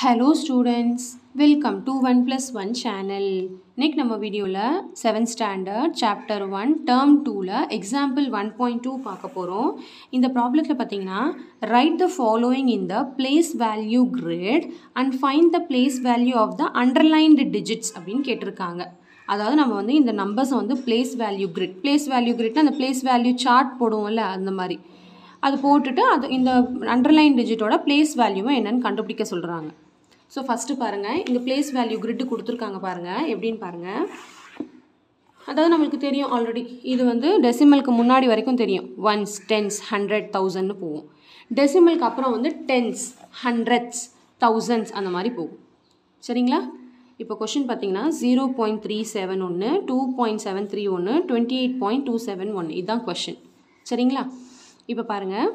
hello students welcome to one plus one channel இன்னைக்கு நம்ம வீடியோவில் seventh standard chapter one term டூவில் example one point two பார்க்க போகிறோம் இந்த ப்ராப்ளத்தில் பார்த்தீங்கன்னா write the following in the place value grid and find the place value of the underlined digits அப்படின்னு கேட்டிருக்காங்க அதாவது நம்ம வந்து இந்த நம்பர்ஸை வந்து place value grid place value கிரிட்னா அந்த பிளேஸ் வேல்யூ சார்ட் போடுவோம்ல அந்த மாதிரி அது போட்டுட்டு அது இந்த அண்டர்லைன் டிஜிட்டோட பிளேஸ் வேல்யூவை என்னன்னு கண்டுபிடிக்க சொல்கிறாங்க ஸோ ஃபஸ்ட்டு பாருங்கள் இங்கே பிளேஸ் வேல்யூ கிரிட்டு கொடுத்துருக்காங்க பாருங்கள் எப்படின்னு பாருங்கள் அதாவது நம்மளுக்கு தெரியும் ஆல்ரெடி இது வந்து டெசிமலுக்கு முன்னாடி வரைக்கும் தெரியும் ஒன்ஸ் டென்ஸ் ஹண்ட்ரட் தௌசண்ட்னு போகும் டெசிமலுக்கு அப்புறம் வந்து டென்ஸ் ஹண்ட்ரட்ஸ் தௌசண்ட்ஸ் அந்த மாதிரி போகும் சரிங்களா இப்போ கொஷின் பார்த்தீங்கன்னா ஜீரோ பாயிண்ட் த்ரீ செவன் ஒன்று டூ பாயிண்ட் செவன் த்ரீ ஒன்று twenty eight point two seven ஒன்று இதுதான் கொஷின் சரிங்களா இப்போ பாருங்கள்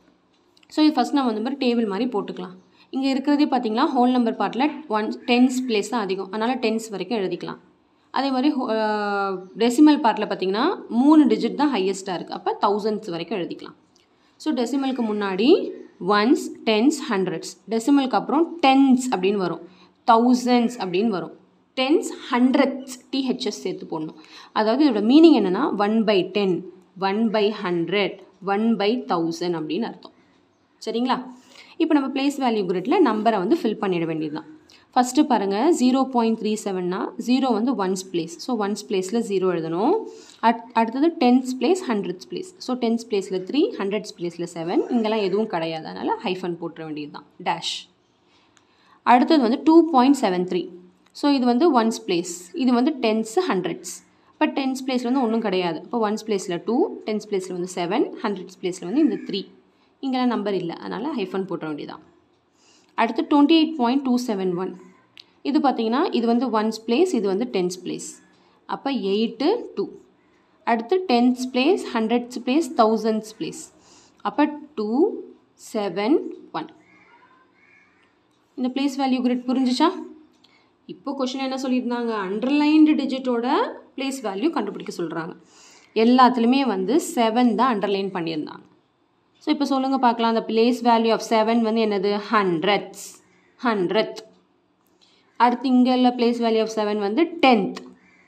ஸோ இது ஃபஸ்ட் நம்ம வந்து மாதிரி டேபிள் மாதிரி போட்டுக்கலாம் இங்கே இருக்கிறதே பார்த்தீங்கன்னா ஹோல் நம்பர் பார்ட்டில் ஒன் டென்ஸ் பிளேஸ் தான் அதிகம் அதனால் டென்ஸ் வரைக்கும் எழுதிக்கலாம் அதே மாதிரி டெசிமல் பார்ட்டில் பார்த்தீங்கன்னா மூணு டிஜிட் தான் ஹையஸ்ட்டாக இருக்குது அப்போ தௌசண்ட்ஸ் வரைக்கும் எழுதிக்கலாம் ஸோ டெசிமலுக்கு முன்னாடி ஒன்ஸ் டென்ஸ் ஹண்ட்ரட்ஸ் டெசிமலுக்கு அப்புறம் டென்ஸ் அப்படின்னு வரும் தௌசண்ட்ஸ் அப்படின்னு வரும் டென்ஸ் ஹண்ட்ரட்ஸ் டிஹெச்எஸ் சேர்த்து போடணும் அதாவது இதோட மீனிங் என்னென்னா one by ten one by hundred one by thousand அப்படின்னு அர்த்தம் சரிங்களா இப்போ நம்ம பிளேஸ் வேல்யூ கிரிட்டில் நம்பரை வந்து ஃபில் பண்ணிட வேண்டியது தான் ஃபஸ்ட்டு பாருங்கள் ஜீரோ பாயிண்ட் த்ரீ செவன்னா ஜீரோ வந்து ஒன்ஸ் பிளேஸ் ஸோ ஒன்ஸ் பிளேஸில் ஜீரோ எழுதணும் அட் அடுத்தது tens place hundreds place so tens பிளேஸில் த்ரீ ஹண்ட்ரட்ஸ் பிளேஸில் செவன் இங்கெல்லாம் எதுவும் கிடையாது அதனால் ஹைஃபன் போட்டுற வேண்டியது தான் டேஷ் அடுத்தது வந்து two point seven three so இது வந்து ஒன்ஸ் பிளேஸ் இது வந்து டென்ஸ் ஹண்ட்ரட்ஸ் இப்போ டென்ஸ் பிளேஸில் வந்து ஒன்றும் கிடையாது இப்போ ஒன்ஸ் பிளேஸில் டூ டென்ஸ் பிளேஸில் வந்து செவன் ஹண்ட்ரட்ஸ் பிளேஸில் வந்து இந்த த்ரீ இங்கெல்லாம் நம்பர் இல்லை அதனால் ஹைஃபன் போட்டுற வேண்டியதான் அடுத்து twenty eight point two seven one இது பார்த்தீங்கன்னா இது வந்து ஒன்ஸ் பிளேஸ் இது வந்து டென்ஸ் பிளேஸ் அப்போ எயிட்டு டூ அடுத்து tens place hundreds place thousands place அப்போ டூ செவன் ஒன் இந்த பிளேஸ் வேல்யூ கிரிட் புரிஞ்சிச்சா இப்போ கொஷின் என்ன சொல்லியிருந்தாங்க அண்டர்லைன்டு டிஜிட்டோட பிளேஸ் வேல்யூ கண்டுபிடிக்க சொல்கிறாங்க எல்லாத்துலேயுமே வந்து செவன் தான் அண்டர்லைன் பண்ணியிருந்தாங்க ஸோ இப்போ சொல்லுங்கள் பார்க்கலாம் அந்த பிளேஸ் வேல்யூ ஆஃப் செவன் வந்து என்னது ஹண்ட்ரட்ஸ் ஹண்ட்ரட் அடுத்து இங்கே உள்ள பிளேஸ் வேல்யூ ஆஃப் செவன் வந்து டென்த்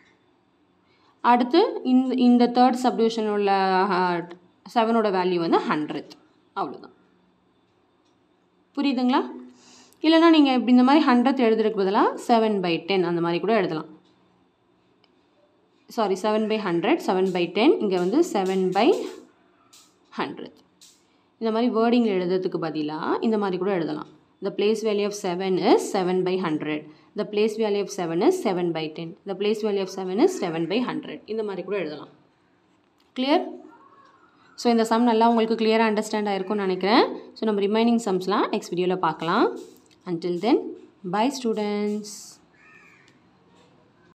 அடுத்து இந்த இந்த தேர்ட் சப்டிவிஷன் உள்ள செவனோட வேல்யூ வந்து ஹண்ட்ரட் அவ்வளோதான் புரியுதுங்களா இல்லைனா நீங்கள் இப்படி இந்த மாதிரி ஹண்ட்ரட் எழுதுறதுக்கு பதிலாக செவன் பை டென் அந்த மாதிரி கூட எழுதலாம் sorry seven by hundred seven by ten இங்கே வந்து செவன் பை ஹண்ட்ரட் இந்த மாதிரி வேர்டிங் எழுதுறதுக்கு பதிலாக இந்த மாதிரி கூட எழுதலாம் the place value of 7 is 7 by 100 the place value of 7 is 7 by 10 the place value of 7 is 7 by 100 இந்த மாதிரி கூட எழுதலாம் கிளியர் ஸோ இந்த சம் நல்லா உங்களுக்கு கிளியராக அண்டர்ஸ்டாண்ட் ஆயிருக்கும்னு நினைக்கிறேன் ஸோ நம்ம ரிமைனிங் சம்ஸ்லாம் நெக்ஸ்ட் வீடியோவில் பார்க்கலாம் அன்டில் தென் பை ஸ்டூடெண்ட்ஸ்